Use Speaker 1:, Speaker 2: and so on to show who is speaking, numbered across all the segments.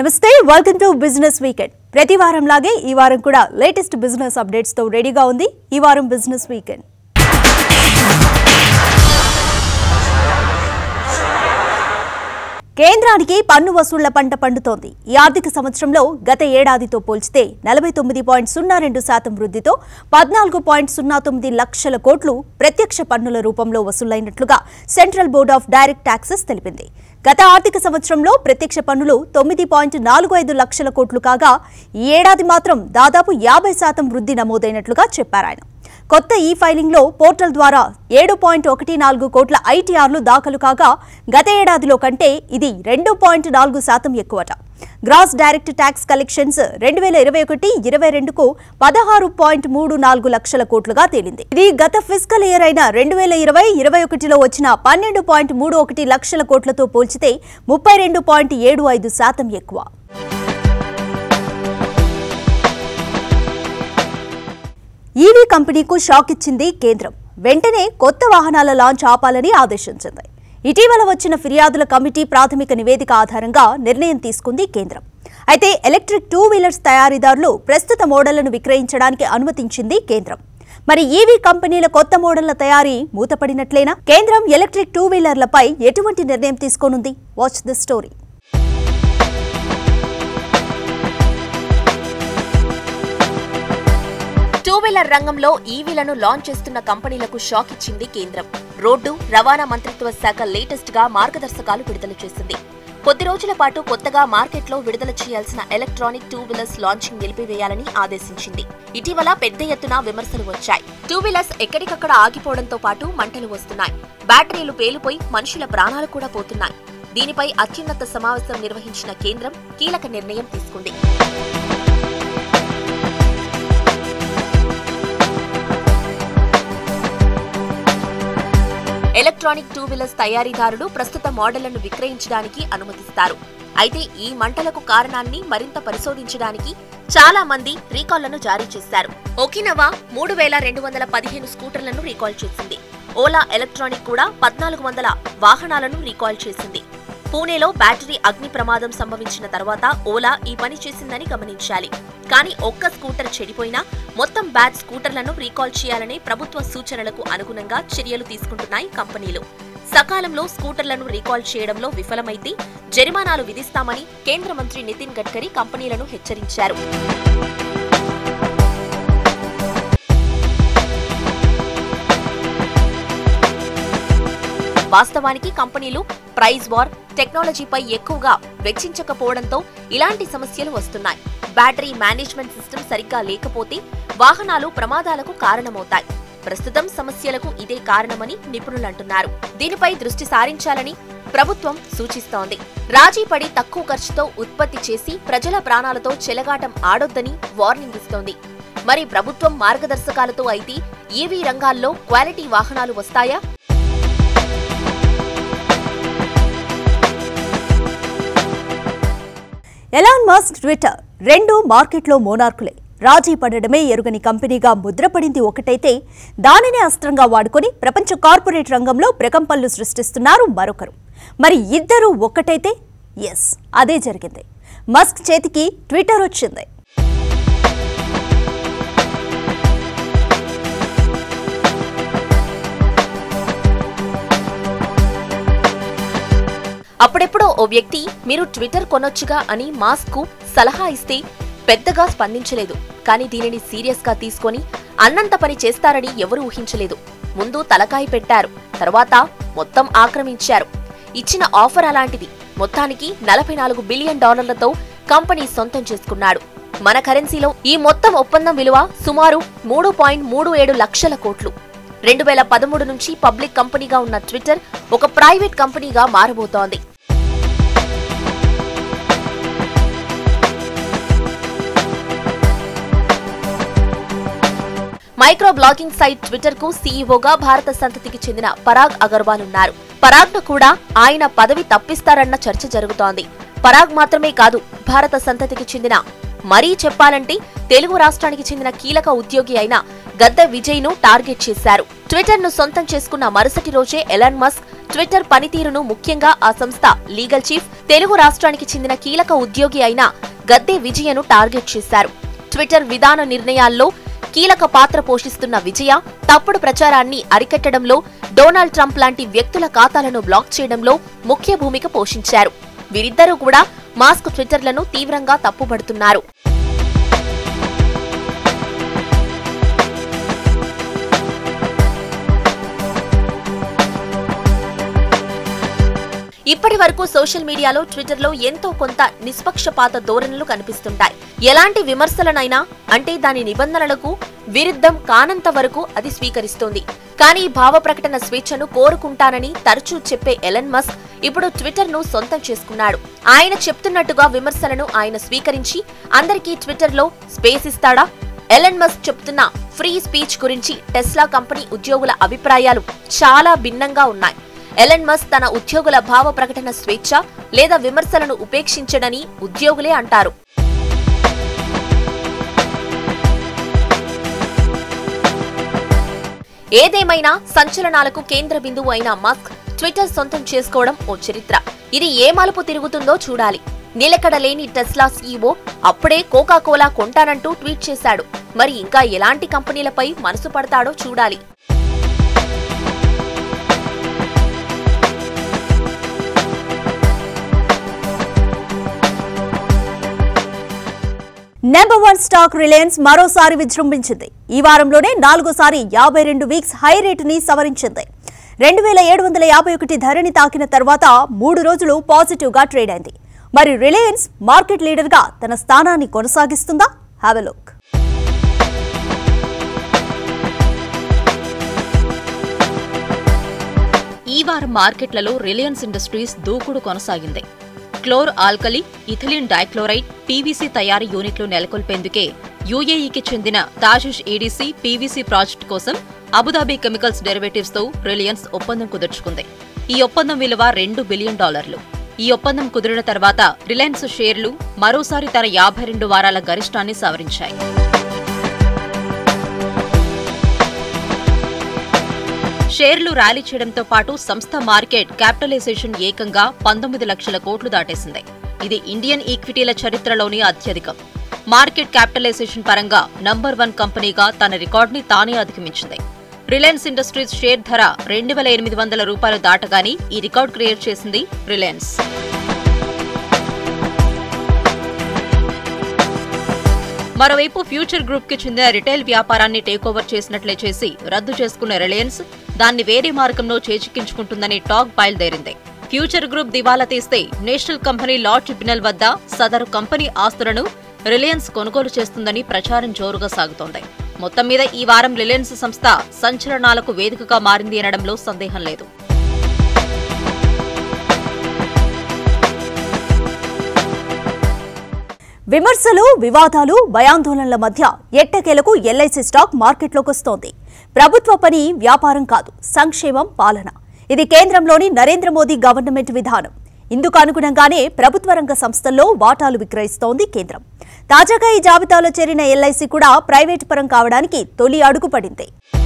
Speaker 1: నమస్తే welcome to business weekend ప్రతి వారం లాగే ఈ వారం కూడా లేటెస్ట్ బిజినెస్ అప్డేట్స్ తో రెడీగా ఉంది ఈ వారం బిజినెస్ వీకెండ్ కేంద్రానికి పన్ను వసూళ్ల పంట పండుతోంది ఈ ఆర్థిక సంవత్సరంలో గత ఏడాదితో పోల్చితే నలభై తొమ్మిది పాయింట్ సున్నా రెండు శాతం వృద్ధితో పద్నాలుగు పాయింట్ సున్నా తొమ్మిది లక్షల కోట్లు ప్రత్యక్ష పన్నుల రూపంలో వసూలైనట్లుగా central board of direct taxes తెలిపింది గత ఆర్థిక సంవత్సరంలో ప్రత్యక్ష పన్నులు తొమ్మిది పాయింట్ నాలుగు ఐదు లక్షల కోట్లు కాగా ఈ ఏడాది మాత్రం దాదాపు యాభై శాతం వృద్ధి నమోదైనట్లుగా చెప్పారు ఆయన కొత్త ఈ ఫైలింగ్లో పోర్టల్ ద్వారా ఏడు పాయింట్ ఒకటి నాలుగు కోట్ల ఐటీఆర్లు దాఖలు కాగా గత ఏడాదిలో కంటే ఇది రెండు పాయింట్ నాలుగు శాతం ఎక్కువట గ్రాస్ డైరెక్ట్ ట్యాక్స్ కలెక్షన్స్ రెండు వేల ఇరవై ఒకటి ఇరవై రెండుకు పదహారు పాయింట్ మూడు నాలుగు లక్షల కోట్లుగా తేలింది ఇది గత ఫిజికల్ ఇయర్ అయిన రెండు వేల ఇరవై ఇరవై ఒకటిలో వచ్చిన పన్నెండు పాయింట్ మూడు ఒకటి లక్షల కోట్లతో పోల్చితే ముప్పై రెండు పాయింట్ ఏడు ఐదు శాతం ఎక్కువ ఈవీ కంపెనీకు షాక్ ఇచ్చింది కేంద్రం వెంటనే కొత్త వాహనాల లాంచ్ ఆపాలని ఆదేశించింది ఇటీవల వచ్చిన ఫిర్యాదుల కమిటీ ప్రాథమిక నివేదిక ఆధారంగా నిర్ణయం తీసుకుంది కేంద్రం అయితే ఎలక్ట్రిక్ టూ వీలర్స్ తయారీదారులు ప్రస్తుత మోడళ్లను విక్రయించడానికి అనుమతించింది కేంద్రం మరి ఈవీ కంపెనీల కొత్త మోడళ్ల తయారీ మూతపడినట్లేనా కేంద్రం ఎలక్ట్రిక్ టూ వీలర్లపై ఎటువంటి నిర్ణయం తీసుకోనుంది watch the story
Speaker 2: two wheeler రంగంలో ఈవీలను లాంచ్ చేస్తున్న కంపెనీలకు షాక్ ఇచ్చింది కేంద్రం రోడ్డు రవాణా మంత్రిత్వ శాఖ లేటెస్ట్ గా మార్గదర్శకాలు విడుదల చేసింది కొద్ది రోజుల పాటు కొత్తగా మార్కెట్లో విడుదల చేయాల్సిన ఎలక్ట్రానిక్ టూ వీలర్స్ లాంచింగ్ నిలిపివేయాలని ఆదేశించింది ఇటీవల పెద్ద ఎత్తున విమర్శలు వచ్చాయి టూ వీలర్స్ ఎక్కడికక్కడ ఆగిపోవడంతో పాటు మంటలు వస్తున్నాయి బ్యాటరీలు పేలిపోయి మనుషుల ప్రాణాలు కూడా పోతున్నాయి దీనిపై అత్యున్నత సమావేశం నిర్వహించిన కేంద్రం కీలక నిర్ణయం తీసుకుంది ఎలక్ట్రానిక్ టూ వీలర్స్ తయారీదారులు ప్రస్తుత మోడళ్లను విక్రయించడానికి అనుమతిస్తారు అయితే ఈ మంటలకు కారణాన్ని మరింత పరిశోధించడానికి చాలా మంది రీకాల్లను జారీ చేశారు ఒకినవా మూడు వేల రెండు వందల పదిహేను స్కూటర్లను రీకాల్ చేసింది ఓలా ఎలక్ట్రానిక్ కూడా పద్నాలుగు వందల వాహనాలను రీకాల్ చేసింది పూణేలో బ్యాటరీ అగ్ని ప్రమాదం సంభవించిన తర్వాత ఓలా ఈ పని చేసిందని గమనించాలి కానీ ఒక్క స్కూటర్ చెడిపోయినా మొత్తం బ్యాచ్ స్కూటర్లను రీకాల్ చేయాలనే ప్రభుత్వ సూచనలకు అనుగుణంగా చర్యలు తీసుకుంటున్నాయి కంపెనీలు సకాలంలో స్కూటర్లను రీకాల్ చేయడంలో విఫలమైతే జరిమానాలు విధిస్తామని కేంద్ర మంత్రి నితిన్ గడ్కరీ కంపెనీలను హెచ్చరించారు వాస్తవానికి కంపెనీలు ప్రైస్ వార్ టెక్నాలజీపై ఎక్కువగా వెచ్చించకపోవడంతో ఇలాంటి సమస్యలు వస్తున్నాయి బ్యాటరీ మేనేజ్మెంట్ సిస్టమ్ సరిగ్గా లేకపోతే వాహనాలు ప్రమాదాలకు కారణమవుతాయి ప్రస్తుతం సమస్యలకు ఇదే కారణమని నిపుణులు అంటున్నారు దీనిపై దృష్టి సారించాలని ప్రభుత్వం సూచిస్తోంది రాజీ పడి తక్కువ ఖర్చుతో ఉత్పత్తి చేసి ప్రజల ప్రాణాలతో చెలగాటం ఆడొద్దని వార్నింగ్ ఇస్తోంది మరి ప్రభుత్వం మార్గదర్శకాలతో అయితే ఈవీ రంగాల్లో క్వాలిటీ వాహనాలు వస్తాయా
Speaker 1: ఎలాన్ మస్క్ ట్విట్టర్ రెండు మార్కెట్లో మోనార్కులే రాజీ పడడమే ఎరుగని కంపెనీగా ముద్రపడింది ఒకటైతే దానినే అస్త్రంగా వాడుకొని ప్రపంచ కార్పొరేట్ రంగంలో ప్రకంపనలు సృష్టిస్తున్నారు మరొకరు మరి ఇద్దరు ఒక్కటైతే ఎస్ అదే జరిగింది మస్క్ చేతికి ట్విట్టర్ వచ్చింది
Speaker 2: అప్పుడెప్పుడో ఓ వ్యక్తి మీరు ట్విట్టర్ కొనొచ్చుగా అని మాస్క్ కు సలహా ఇస్తే పెద్దగా స్పందించలేదు కానీ దీనిని సీరియస్ గా తీసుకొని అన్నంత పని చేస్తారని ఎవరూ ఊహించలేదు ముందు తలకాయ పెట్టారు తర్వాత మొత్తం ఆక్రమించారు ఇచ్చిన ఆఫర్ అలాంటిది మొత్తానికి నలభై నాలుగు బిలియన్ డాలర్లతో కంపెనీ సొంతం చేసుకున్నాడు మన కరెన్సీలో ఈ మొత్తం ఒప్పందం విలువ సుమారు మూడు పాయింట్ మూడు ఏడు లక్షల కోట్లు రెండు వేల పదమూడు నుంచి పబ్లిక్ కంపెనీగా ఉన్న ట్విట్టర్ ఒక ప్రైవేట్ కంపెనీగా మారబోతోంది మైక్రో బ్లాగింగ్ సైట్ ట్విట్టర్ కు సీఈఓగా భారత సంతతికి చెందిన పరాగ్ అగర్వాల్ ఉన్నారు పరాగ్ ను కూడా ఆయన పదవి తప్పిస్తారన్న చర్చ జరుగుతోంది పరాగ్ మాత్రమే కాదు భారత సంతతికి చెందిన మరీ చెప్పాలంటే తెలుగు రాష్ట్రానికి చెందిన కీలక ఉద్యోగి అయిన గద్దె విజయ్ ను టార్గెట్ చేశారు ట్విట్టర్ ను సొంతం చేసుకున్న మరుసటి రోజే ఎలాన్ మస్క్ ట్విట్టర్ పనితీరును ముఖ్యంగా ఆ సంస్థ లీగల్ చీఫ్ తెలుగు రాష్ట్రానికి చెందిన కీలక ఉద్యోగి అయిన గద్దె విజయను టార్గెట్ చేశారు ట్విట్టర్ విధాన నిర్ణయాల్లో కీలక పాత్ర పోషిస్తున్న విజయ తప్పుడు ప్రచారాన్ని అరికట్టడంలో డొనాల్డ్ ట్రంప్ లాంటి వ్యక్తుల ఖాతాలను బ్లాక్ చేయడంలో ముఖ్య భూమిక పోషించారు వీరిద్దరూ కూడా మాస్క్ ట్విట్టర్లను తీవ్రంగా తప్పుపడుతున్నారు ఇప్పటి వరకు సోషల్ మీడియాలో ట్విట్టర్లో ఎంతో కొంత నిష్పక్షపాత ధోరణులు కనిపిస్తుంటాయి ఎలాంటి విమర్శలనైనా అంటే దాని నిబంధనలకు విరుద్ధం కానంత వరకు అది స్వీకరిస్తోంది కానీ భావ ప్రకటన స్వేచ్ఛను కోరుకుంటానని తరచూ చెప్పే ఎలన్ మస్క్ ఇప్పుడు ట్విట్టర్ ను సొంతం చేసుకున్నాడు ఆయన చెప్తున్నట్టుగా విమర్శలను ఆయన స్వీకరించి అందరికీ ట్విట్టర్లో స్పేస్ ఇస్తాడా ఎలన్ మస్క్ చెప్తున్న ఫ్రీ స్పీచ్ గురించి టెస్లా కంపెనీ ఉద్యోగుల అభిప్రాయాలు చాలా భిన్నంగా ఉన్నాయి ఎలన్ మస్క్ తన ఉద్యోగుల భావ ప్రకటన స్వేచ్ఛ లేదా విమర్శలను ఉపేక్షించడని ఉద్యోగులే అంటారు ఏదేమైనా సంచలనాలకు కేంద్ర బిందువు అయిన మస్క్ ట్విట్టర్ సొంతం చేసుకోవడం ఓ చరిత్ర ఇది ఏ మలుపు తిరుగుతుందో చూడాలి నిలకడలేని టెస్లా సీఈఓ అప్పుడే కోకా కోలా కొంటానంటూ ట్వీట్ చేశాడు మరి ఇంకా ఎలాంటి కంపెనీలపై మనసు పడతాడో చూడాలి
Speaker 1: నెంబర్ వన్ స్టాక్ రిలయన్స్ మరోసారి విజృంభించింది ఈ వారంలోనే నాలుగోసారి యాభై రెండు వీక్స్ హై రేటుని సవరించింది రెండు వేల ఏడు వందల యాభై ఒకటి ధరని తాకిన తర్వాత మూడు రోజులు పాజిటివ్ గా ట్రేడ్ అయింది మరి రిలయన్స్ మార్కెట్ లీడర్ గా తన స్థానాన్ని కొనసాగిస్తుందా హ్యావ్ ఎ లుక్
Speaker 3: ఈ వారం మార్కెట్లలో రిలయన్స్ ఇండస్ట్రీస్ దూకుడు కొనసాగింది chlor alkali ethylene dichloride PVC తయారీ యూనిట్లు నెలకొల్పేందుకే యూఏఈకి చెందిన తాజిష్ ఈడీసీ పీవీసీ ప్రాజెక్టు కోసం అబుదాబి కెమికల్స్ డెరివేటివ్స్ తో రిలయన్స్ ఒప్పందం కుదుర్చుకుంది ఈ ఒప్పందం విలువ రెండు బిలియన్ డాలర్లు ఈ ఒప్పందం కుదిరిన తర్వాత రిలయన్స్ షేర్లు మరోసారి తన యాభై రెండు వారాల గరిష్టాన్ని సవరించాయి షేర్లు ర్యాలీ చేయడంతో పాటు సంస్థ మార్కెట్ క్యాపిటలైజేషన్ ఏకంగా పంతొమ్మిది లక్షల కోట్లు దాటేసింది ఇది ఇండియన్ ఈక్విటీల చరిత్రలోని అత్యధికం మార్కెట్ క్యాపిటలైజేషన్ పరంగా నంబర్ వన్ కంపెనీగా తన రికార్డుని తానే అధిగమించింది రిలయన్స్ ఇండస్ట్రీస్ షేర్ ధర రెండు వేల ఎనిమిది వందల రూపాయలు దాటగానే ఈ రికార్డు క్రియేట్ చేసింది రిలయన్స్ మరోవైపు ఫ్యూచర్ గ్రూప్ కి చెందిన రిటైల్ వ్యాపారాన్ని టేకోవర్ చేసినట్లే చేసి రద్దు చేసుకున్న రిలయన్స్ దాన్ని వేరే మార్గంలో చేజిక్కించుకుంటుందని టాక్ బయలుదేరింది ఫ్యూచర్ గ్రూప్ దివాలా తీస్తే నేషనల్ కంపెనీ లా ట్రిబ్యునల్ వద్ద సదరు కంపెనీ ఆస్తులను రిలయన్స్ కొనుగోలు చేస్తుందని ప్రచారం జోరుగా సాగుతోంది మొత్తం మీద ఈ వారం రిలయన్స్ సంస్థ సంచలనాలకు వేదికగా మారింది అనడంలో సందేహం లేదు
Speaker 1: విమర్శలు వివాదాలు భయాందోళనల మధ్య ఎట్టకేలకు ఎల్ఐసి స్టాక్ మార్కెట్లోకి వస్తోంది ప్రభుత్వ పని వ్యాపారం కాదు సంక్షేమం పాలన ఇది కేంద్రంలోని నరేంద్ర మోదీ గవర్నమెంట్ విధానం ఇందుకు అనుగుణంగానే ప్రభుత్వ రంగ సంస్థల్లో వాటాలు విక్రయిస్తోంది కేంద్రం తాజాగా ఈ జాబితాలో చేరిన ఎల్ఐసి కూడా ప్రైవేటు పరం కావడానికి తొలి అడుగు పడింది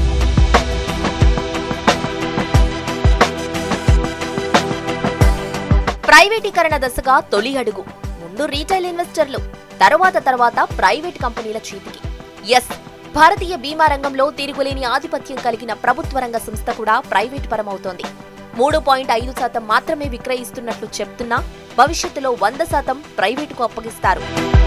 Speaker 2: ప్రైవేటీకరణ దశగా తొలి అడుగు ముందు రీటైల్ ఇన్వెస్టర్లు తరువాత తర్వాత ప్రైవేట్ కంపెనీల చేతికి ఎస్ భారతీయ బీమా రంగంలో తిరుగులేని ఆధిపత్యం కలిగిన ప్రభుత్వ రంగ సంస్థ కూడా ప్రైవేట్ పరమవుతోంది మూడు పాయింట్ ఐదు శాతం మాత్రమే విక్రయిస్తున్నట్లు చెప్తున్నా భవిష్యత్తులో వంద శాతం ప్రైవేటుకు అప్పగిస్తారు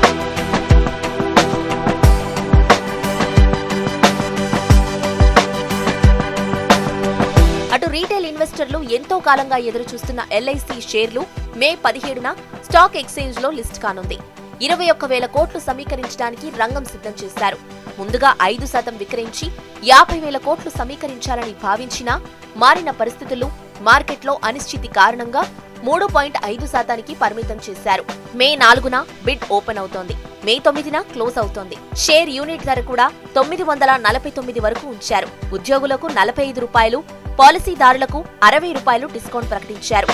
Speaker 2: అటు రీటైల్ ఇన్వెస్టర్లు ఎంతో కాలంగా ఎదురు చూస్తున్న ఎల్ఐసి షేర్లు మే పదిహేడున స్టాక్ ఎక్స్చేంజ్ లో లిస్ట్ కానుంది ఇరవై ఒక్క వేల కోట్లు సమీకరించడానికి రంగం సిద్ధం చేశారు ముందుగా ఐదు శాతం విక్రయించి యాభై వేల కోట్లు సమీకరించాలని భావించినా మారిన పరిస్థితులు మార్కెట్లో అనిశ్చితి కారణంగా మూడు పాయింట్ ఐదు శాతానికి పరిమితం చేశారు మే నాలుగున బిడ్ ఓపెన్ అవుతోంది మే తొమ్మిదిన క్లోజ్ అవుతోంది షేర్ యూనిట్ ధర కూడా తొమ్మిది వందల నలభై తొమ్మిది వరకు ఉంచారు ఉద్యోగులకు నలభై ఐదు రూపాయలు పాలసీదారులకు అరవై రూపాయలు డిస్కౌంట్ ప్రకటించారు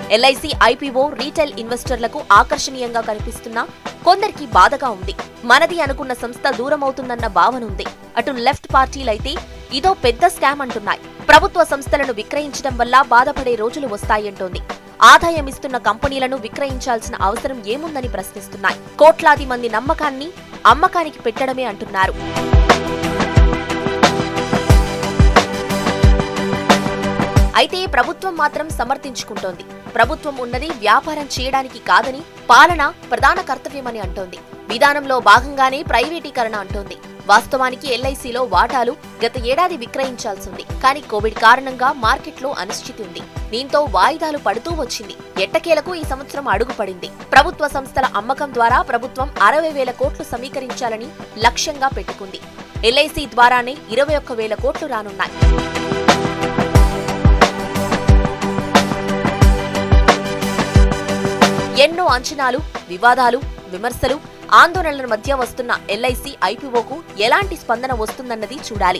Speaker 2: ఎల్ఐసి ఐపీఓ రీటైల్ ఇన్వెస్టర్లకు ఆకర్షణీయంగా కనిపిస్తున్నా కొందరికి బాధగా ఉంది మనది అనుకున్న సంస్థ దూరమవుతుందన్న భావన ఉంది అటు లెఫ్ట్ పార్టీలైతే ఇదో పెద్ద స్కామ్ అంటున్నాయి ప్రభుత్వ సంస్థలను విక్రయించడం వల్ల బాధపడే రోజులు వస్తాయంటోంది ఆదాయం ఇస్తున్న కంపెనీలను విక్రయించాల్సిన అవసరం ఏముందని ప్రశ్నిస్తున్నాయి కోట్లాది మంది నమ్మకాన్ని అమ్మకానికి పెట్టడమే అంటున్నారు అయితే ప్రభుత్వం మాత్రం సమర్థించుకుంటోంది ప్రభుత్వం ఉన్నది వ్యాపారం చేయడానికి కాదని పాలన ప్రధాన కర్తవ్యమని అంటోంది విధానంలో భాగంగానే ప్రైవేటీకరణ అంటోంది వాస్తవానికి ఎల్ఐసిలో వాటాలు గత ఏడాది విక్రయించాల్సింది కానీ కోవిడ్ కారణంగా మార్కెట్లో అనిశ్చితి ఉంది దీంతో వాయిదాలు పడుతూ వచ్చింది ఎట్టకేలకు ఈ సంవత్సరం అడుగుపడింది ప్రభుత్వ సంస్థల అమ్మకం ద్వారా ప్రభుత్వం అరవై వేల కోట్లు సమీకరించాలని లక్ష్యంగా పెట్టుకుంది ఎల్ఐసి ద్వారానే ఇరవై ఒక్క వేల కోట్లు రానున్నాయి ఎన్నో అంచనాలు వివాదాలు విమర్శలు ఆందోళనల మధ్య వస్తున్న ఎల్ఐసి ఐపీఓకు ఎలాంటి స్పందన వస్తుందన్నది చూడాలి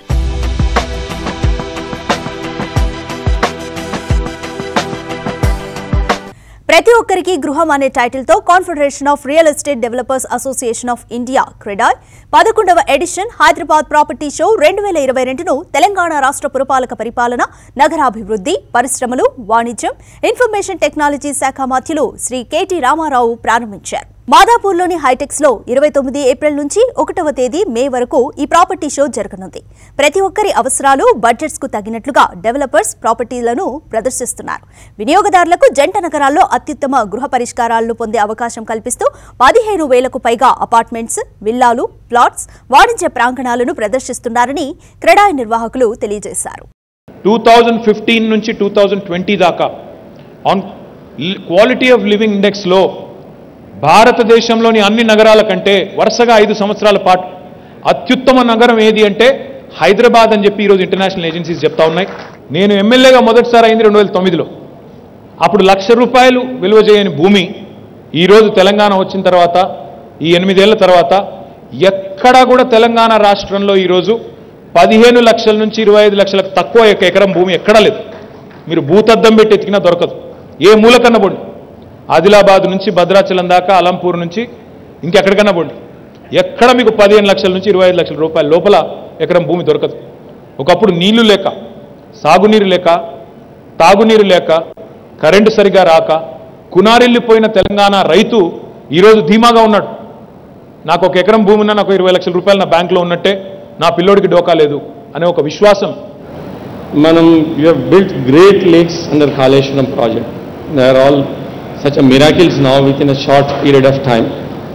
Speaker 1: ప్రతి ఒక్కరికి గృహం అనే టైటిల్తో Confederation of Real Estate Developers Association of India CREDAI పదకొండవ ఎడిషన్ హైదరాబాద్ ప్రాపర్టీ షో రెండు వేల ఇరవై రెండును తెలంగాణ రాష్ట్ర పురపాలక పరిపాలన నగరాభివృద్ధి పరిశ్రమలు వాణిజ్యం ఇన్ఫర్మేషన్ టెక్నాలజీ శాఖ మాధ్యులు శ్రీ కెటి రామారావు ప్రారంభించారు మాదాపూర్లోని హైటెక్స్ లో ఇరవై తొమ్మిది ఏప్రిల్ నుంచి ఒకటవ తేదీ మే వరకు ఈ ప్రాపర్టీ షో జరగనుంది ప్రతి ఒక్కరి అవసరాలు బడ్జెట్స్ కు తగినట్లుగా డెవలపర్స్ ప్రాపర్టీలను ప్రదర్శిస్తున్నారు వినియోగదారులకు జంట నగరాల్లో అత్యుత్తమ గృహ పరిష్కారాలను పొందే అవకాశం కల్పిస్తూ పదిహేను వేలకు పైగా అపార్ట్మెంట్స్ విల్లాలు ప్లాట్స్ వాణిజ్య ప్రాంగణాలను ప్రదర్శిస్తున్నారని క్రెడాయ్ నిర్వాహకులు తెలియజేశారు
Speaker 4: టూ థౌజండ్ ఫిఫ్టీన్ నుంచి టూ థౌజండ్ ట్వంటీ దాకా ఆన్ క్వాలిటీ ఆఫ్ లివింగ్ ఇండెక్స్లో భారతదేశంలోని అన్ని నగరాల కంటే వరుసగా ఐదు సంవత్సరాల పాటు అత్యుత్తమ నగరం ఏది అంటే హైదరాబాద్ అని చెప్పి ఈరోజు ఇంటర్నేషనల్ ఏజెన్సీస్ చెప్తా ఉన్నాయి నేను ఎమ్మెల్యేగా మొదటిసారి అయింది రెండు వేల తొమ్మిదిలో అప్పుడు లక్ష రూపాయలు విలువ చేయని భూమి ఈరోజు తెలంగాణ వచ్చిన తర్వాత ఈ ఎనిమిదేళ్ల తర్వాత ఎక్కడా కూడా తెలంగాణ రాష్ట్రంలో ఈరోజు పదిహేను లక్షల నుంచి ఇరవై ఐదు లక్షలకు తక్కువ ఎక- ఎకరం భూమి ఎక్కడా లేదు మీరు భూతద్దం పెట్టి ఎతికినా దొరకదు ఏ మూలకన్నా పోండి ఆదిలాబాద్ నుంచి భద్రాచలం దాకా అలంపూర్ నుంచి ఇంకెక్కడికన్నా పోండి ఎక్కడ మీకు పదిహేను లక్షల నుంచి ఇరవై ఐదు లక్షల రూపాయల లోపల ఎకరం భూమి దొరకదు ఒకప్పుడు నీళ్లు లేక సాగునీరు లేక తాగునీరు లేక కరెంటు సరిగా రాక కునారిల్లిపోయిన తెలంగాణ రైతు ఈరోజు ధీమాగా ఉన్నాడు నాకు ఒక ఎకరం భూమి ఉన్నా నాకు ఇరవై లక్షల రూపాయలు నా బ్యాంకులో ఉన్నట్టే నా పిల్లోడికి డోకా లేదు అనే ఒక విశ్వాసం
Speaker 5: మనం you have built great lakes under Kaleshwaram project they are all such a miracles now with in a short period of time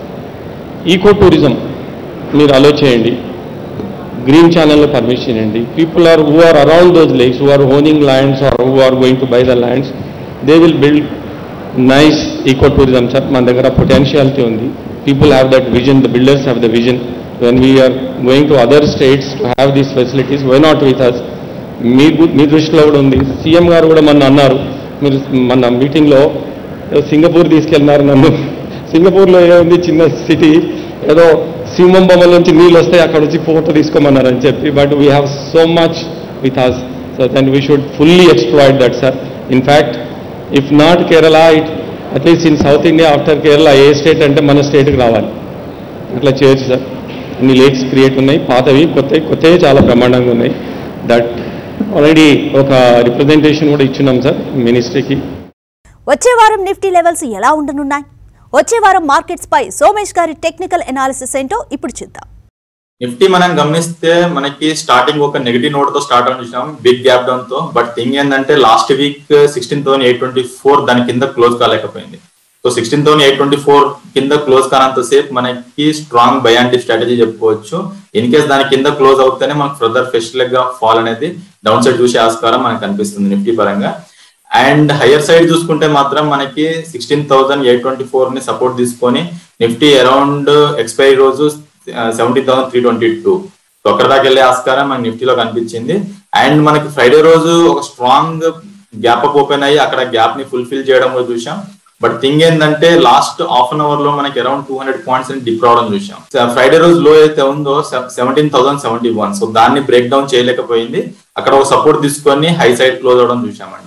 Speaker 5: eco tourism మీరు అలో చేయండి గ్రీన్ ఛానల్లో పర్మిషన్ ఇవ్వండి people are who are around those lakes who are owning lands are who are going to buy the lands they will build nice eco tourism sir మన దగ్గర potentiality ఉంది people have that vision the builders have the vision when we're going to other states to have these facilities why not with us మీ గు- మీ దృష్టిలో కూడా ఉంది CM గారు కూడా మొన్న అన్నారు మీరు మన మీటింగ్లో సింగపూర్ తీసుకెళ్ళినారు నన్ను సింగపూర్లో ఏముంది చిన్న సిటీ ఏదో సింహం బొమ్మల నుంచి నీళ్ళు వస్తాయి అక్కడ నుంచి ఫోటో తీసుకోమన్నారు అని చెప్పి but we have so much with us so then we should fully exploit that sir in fact if not Kerala it at least in south India after Kerala a state అంటే మన స్టేట్కి రావాలి అట్లా చేయొచ్చు సార్ అన్ని లేక్స్ క్రియేట్ ఉన్నాయి పాతవి కొత్తవి కొత్తవి చాలా బ్రహ్మాండంగా ఉన్నాయి దట్ ఆల్రెడీ ఒక రిప్రజెంటేషన్ కూడా ఇచ్చున్నాం సార్ మినిస్ట్రీకి
Speaker 1: వచ్చే వారం నిఫ్టీ లెవెల్స్ ఎలా ఉండనున్నాయి వచ్చే వారం మార్కెట్స్ పై సోమేష్ గారి టెక్నికల్ ఎనాలిసిస్ ఏంటో ఇప్పుడు చూద్దాం
Speaker 6: నిఫ్టీ మనం గమనిస్తే మనకి స్టార్టింగ్ ఒక నెగిటివ్ నోట్ తో స్టార్ట్ అని చూసాం బిగ్ గ్యాప్ డౌన్ తో బట్ థింగ్ ఏంటంటే last week sixteen thousand eight twenty four దాని కింద క్లోజ్ కాలేకపోయింది so sixteen thousand eight twenty four కింద క్లోజ్ కానంత సేపు మనకి స్ట్రాంగ్ బయాంటి స్ట్రాటజీ చెప్పుకోవచ్చు ఇన్ కేస్ దాని కింద క్లోజ్ అవుతేనే మనకు ఫర్దర్ ఫెస్ట్ లెగ్ గా ఫాల్ అనేది డౌన్ సైడ్ చూసే ఆస్కారం మనకు కనిపిస్తుంది నిఫ్టీ పరంగా అండ్ హయ్యర్ సైడ్ చూసుకుంటే మాత్రం మనకి sixteen thousand eight twenty four ని సపోర్ట్ తీసుకొని నిఫ్టీ అరౌండ్ ఎక్స్పైరీ రోజు seventy thousand three twenty two so అక్కడ దాకా వెళ్ళే ఆస్కారం మనకి నిఫ్టీలో కనిపించింది అండ్ మనకి ఫ్రైడే రోజు ఒక స్ట్రాంగ్ గ్యాప్ అప్ ఓపెన్ అయ్యి అక్కడ గ్యాప్ ని ఫుల్ఫిల్ చేయడం కూడా చూసాం బట్ థింగ్ ఏంటంటే లాస్ట్ హాఫ్ అన్ అవర్ లో మనకి around two hundred points dip రావడం చూసాం ఫ్రైడే రోజు లో అయితే ఉందో seventeen thousand seventy one so దాన్ని బ్రేక్ డౌన్ చేయలేకపోయింది అక్కడ ఒక సపోర్ట్ తీసుకొని హై సైడ్ క్లోజ్ అవడం చూసామండి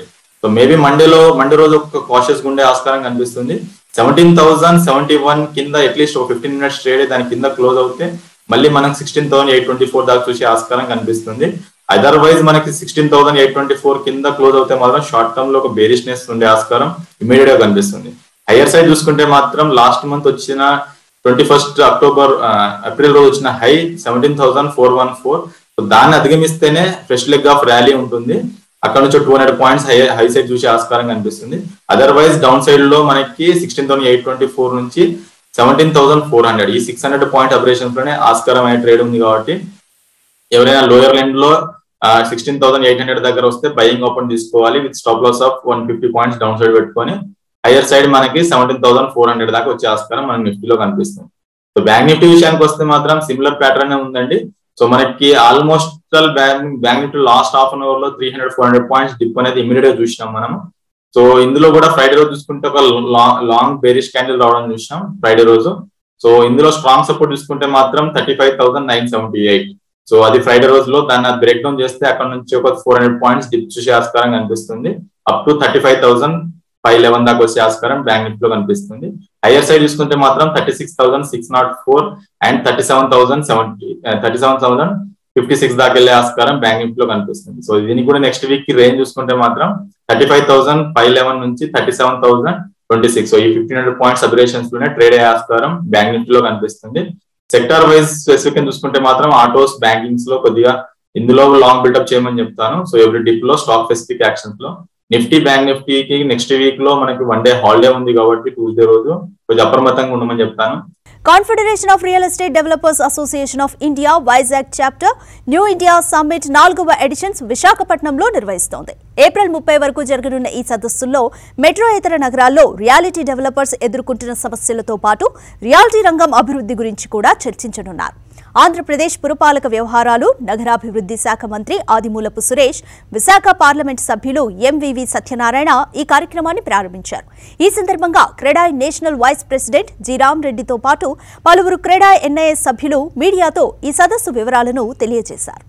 Speaker 6: సో మేబీ మండేలో మండే రోజు ఒక కాషియస్ ఉండే ఆస్కారం కనిపిస్తుంది సెవెంటీన్ థౌసండ్ సెవెంటీ వన్ కింద అట్లీస్ట్ ఒక ఫిఫ్టీన్ మినిట్స్ ట్రేడ్ దాని కింద క్లోజ్ అవుతే మళ్ళీ మనకు sixteen thousand eight twenty four దాకా చూసే ఆస్కారం కనిపిస్తుంది అదర్వైజ్ మనకి sixteen thousand eight twenty four కింద క్లోజ్ అవుతే మాత్రం షార్ట్ టర్మ్ లో ఒక బేరిష్నెస్ ఉండే ఆస్కారం ఇమీడియట్ గా కనిపిస్తుంది హైయర్ సైడ్ చూసుకుంటే మాత్రం లాస్ట్ మంత్ వచ్చిన ట్వంటీ ఫస్ట్ అక్టోబర్ ఏప్రిల్ రోజు వచ్చిన high seventeen thousand four one four దాన్ని అధిగమిస్తేనే ఫ్రెష్ లెగ్ ఆఫ్ ర్యాలీ ఉంటుంది అక్కడ నుంచి two hundred points high high side చూసే ఆస్కారం కనిపిస్తుంది అదర్వైజ్ డౌన్ సైడ్ లో మనకి sixteen thousand eight twenty four నుంచి సెవెంటీన్ థౌసండ్ ఫోర్ హండ్రెడ్ ఈ సిక్స్ హండ్రెడ్ పాయింట్ అపరేషన్స్ లోనే ఆస్కారం అనే ట్రేడ్ ఉంది కాబట్టి ఎవరైనా లోయర్ లైన్ లో సిక్స్టీన్ థౌసండ్ ఎయిట్ హండ్రెడ్ దగ్గర వస్తే బయింగ్ ఓపెన్ తీసుకోవాలి with stop loss of one fifty points down side పెట్టుకొని హైయర్ సైడ్ మనకి సెవెంటీన్ థౌసండ్ ఫోర్ హండ్రెడ్ దాకా వచ్చే ఆస్కారం మనకి నిఫ్టీలో కనిపిస్తుంది సో బ్యాంక్ నిఫ్టీ విషయానికి వస్తే మాత్రం సిమిలర్ ప్యాటర్న్ ఉందండి సో మనకి almost bank bank Nifty last half an hour లో three hundred four hundred points dip అనేది ఇమీడియట్ గా చూసినాం మనం సో ఇందులో కూడా ఫ్రైడే రోజు చూసుకుంటే ఒక లాంగ్ బేరిష్ క్యాండిల్ రావడం చూసినాం ఫ్రైడే రోజు సో ఇందులో స్ట్రాంగ్ సపోర్ట్ చూసుకుంటే మాత్రం thirty five thousand nine seventy eight so అది ఫ్రైడే రోజులో దాన్ని బ్రేక్ డౌన్ చేస్తే అక్కడ నుంచి ఒక ఫోర్ హండ్రెడ్ పాయింట్స్ డిప్ చూసే ఆస్కారం కనిపిస్తుంది up to thirty five thousand five eleven దాకా వచ్చే ఆస్కారం బ్యాంక్ నిఫ్టీలో కనిపిస్తుంది హైయర్ సైడ్ చూసుకుంటే మాత్రం thirty six thousand six nought four and thirty seven thousand seventy thirty seven thousand fifty six దాకా వెళ్ళే ఆస్కారం బ్యాంక్ నిఫ్టీలో కనిపిస్తుంది సో దీనికి కూడా నెక్స్ట్ వీక్ కి రేంజ్ చూసుకుంటే మాత్రం thirty five thousand five eleven నుంచి thirty seven thousand twenty six so ఈ ఫిఫ్టీన్ హండ్రెడ్ పాయింట్స్ సబరేషన్స్ లోనే ట్రేడ్ అయ్యే ఆస్కారం బ్యాంక్ నిఫ్టీలో కనిపిస్తుంది సెక్టార్ వైజ్ స్పెసిఫిక్ చూసుకుంటే మాత్రం ఆటోస్ బ్యాంకింగ్స్ లో కొద్దిగా ఇందులో లాంగ్ బిల్డప్ చేయమని చెప్తాను సో ఎవ్రీ డిప్ లో స్టాక్ స్పెసిఫిక్ యాక్షన్స్ లో నిఫ్టీ బ్యాంక్ నిఫ్టీకి నెక్స్ట్ వీక్ లో మనకి వన్ డే హాలిడే ఉంది కాబట్టి ట్యూస్డే రోజు కొంచెం అప్రమత్తంగా ఉండమని చెప్తాను
Speaker 1: Confederation of Real Estate Developers Association of India Vizag chapter New India summit నాలుగవ ఎడిషన్స్ విశాఖపట్నంలో నిర్వహిస్తోంది ఏప్రిల్ ముప్పై వరకు జరగనున్న ఈ సదస్సుల్లో మెట్రో ఇతర నగరాల్లో రియాలిటీ డెవలపర్స్ ఎదుర్కొంటున్న సమస్యలతో పాటు రియాలిటీ రంగం అభివృద్ధి గురించి కూడా చర్చించనున్నారు ఆంధ్రప్రదేశ్ పురపాలక వ్యవహారాలు నగరాభివృద్ధి శాఖ మంత్రి ఆదిమూలపు సురేష్ విశాఖ పార్లమెంట్ సభ్యులు ఎంవివి సత్యనారాయణ ఈ కార్యక్రమాన్ని ప్రారంభించారు ఈ సందర్భంగా CREDAI national vice president G Ram రెడ్డితో పాటు పలువురు క్రెడాయ్ ఎన్ఐఎస్ సభ్యులు మీడియాతో ఈ సదస్సు వివరాలను తెలియజేశారు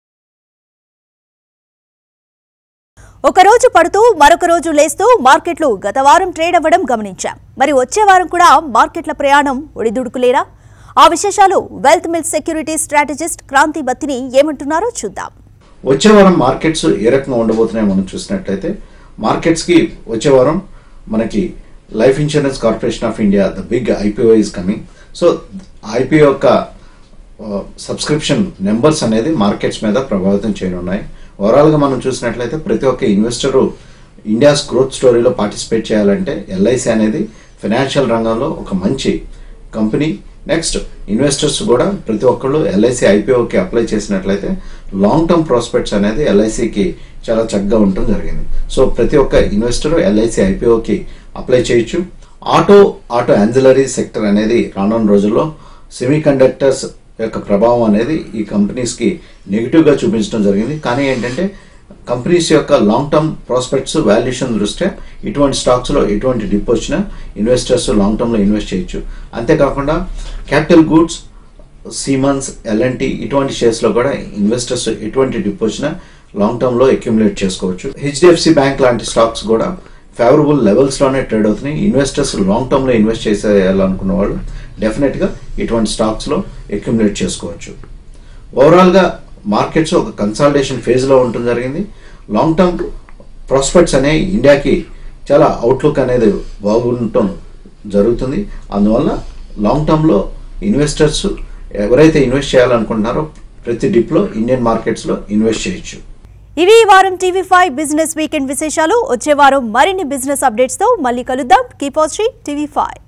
Speaker 1: ఒక రోజు పడుతూ మరొక రోజు లేస్తూ మార్కెట్లు గత వారం ట్రేడ్ అవ్వడం గమనించాం మరి వచ్చే వారం కూడా మార్కెట్ల ప్రయాణం ఒడిదుడుకులేరా ఆ విశేషాలు Wealth Mills securities strategist Kranthi Bathini ఏమంటున్నారో చూద్దాం
Speaker 7: వచ్చే వారం మార్కెట్స్ ఏ రకంగా ఉండబోతున్నాయో మనం చూసినట్లయితే మార్కెట్స్కి వచ్చే వారం మనకి Life Insurance Corporation of India the big IPO is coming so IPO యొక్క సబ్స్క్రిప్షన్ నెంబర్స్ అనేది మార్కెట్స్ మీద ప్రభావితం చేయనున్నాయి ఓవరాల్గా మనం చూసినట్లయితే ప్రతి ఒక్క ఇన్వెస్టరు ఇండియాస్ గ్రోత్ స్టోరీలో పార్టిసిపేట్ చేయాలంటే ఎల్ఐసి అనేది ఫైనాన్షియల్ రంగంలో ఒక మంచి కంపెనీ నెక్స్ట్ ఇన్వెస్టర్స్ కూడా ప్రతి ఒక్కళ్ళు ఎల్ఐసి ఐపీఓకి అప్లై చేసినట్లయితే లాంగ్ టర్మ్ ప్రాస్పెక్ట్స్ అనేది ఎల్ఐసికి చాలా చక్కగా ఉండటం జరిగింది సో ప్రతి ఒక్క ఇన్వెస్టర్ ఎల్ఐసి ఐపీఓకి అప్లై చేయొచ్చు ఆటో ఆటో యాన్జిలరీ సెక్టర్ అనేది రానున్న రోజుల్లో సెమీ కండక్టర్స్ యొక్క ప్రభావం అనేది ఈ కంపెనీస్కి నెగిటివ్గా చూపించడం జరిగింది కానీ ఏంటంటే కంపెనీస్ యొక్క లాంగ్ టర్మ్ ప్రాస్పెక్ట్స్ వాల్యుయేషన్ దృష్ట్యా ఇటువంటి స్టాక్స్లో ఎటువంటి డిప్ వచ్చినా ఇన్వెస్టర్స్ లాంగ్ టర్మ్లో ఇన్వెస్ట్ చేయొచ్చు అంతేకాకుండా క్యాపిటల్ గూడ్స్ సీమన్స్ ఎల్ఎన్టీ ఇటువంటి షేర్స్లో కూడా ఇన్వెస్టర్స్ ఎటువంటి డిప్ వచ్చినా లాంగ్ టర్మ్లో అక్యుములేట్ చేసుకోవచ్చు హెచ్డిఎఫ్సి బ్యాంక్ లాంటి స్టాక్స్ కూడా ఫేవరబుల్ లెవెల్స్లోనే ట్రేడ్ అవుతున్నాయి ఇన్వెస్టర్స్ లాంగ్ టర్మ్లో ఇన్వెస్ట్ చేసేయాలనుకున్న వాళ్ళు డెఫినెట్గా ఇటువంటి స్టాక్స్లో అక్యుములేట్ చేసుకోవచ్చు ఓవరాల్గా మార్కెట్స్ ఒక కన్సాలిడేషన్ ఫేజ్లో ఉండటం జరిగింది లాంగ్ టర్మ్ ప్రాస్పెక్ట్స్ అనేవి ఇండియాకి చాలా అవుట్లుక్ అనేది బాగుండటం జరుగుతుంది అందువల్ల లాంగ్ టర్మ్లో ఇన్వెస్టర్స్ ఎవరైతే ఇన్వెస్ట్ చేయాలనుకుంటున్నారో ప్రతి డిప్లో ఇండియన్ మార్కెట్స్లో ఇన్వెస్ట్ చేయొచ్చు
Speaker 1: ఇవి ఈ వారం టీవీ ఫైవ్ బిజినెస్ వీకెండ్ విశేషాలు వచ్చే వారం మరిన్ని బిజినెస్ అప్డేట్స్తో మళ్ళీ కలుద్దాం కీప్ వాచింగ్ టీవీ ఫైవ్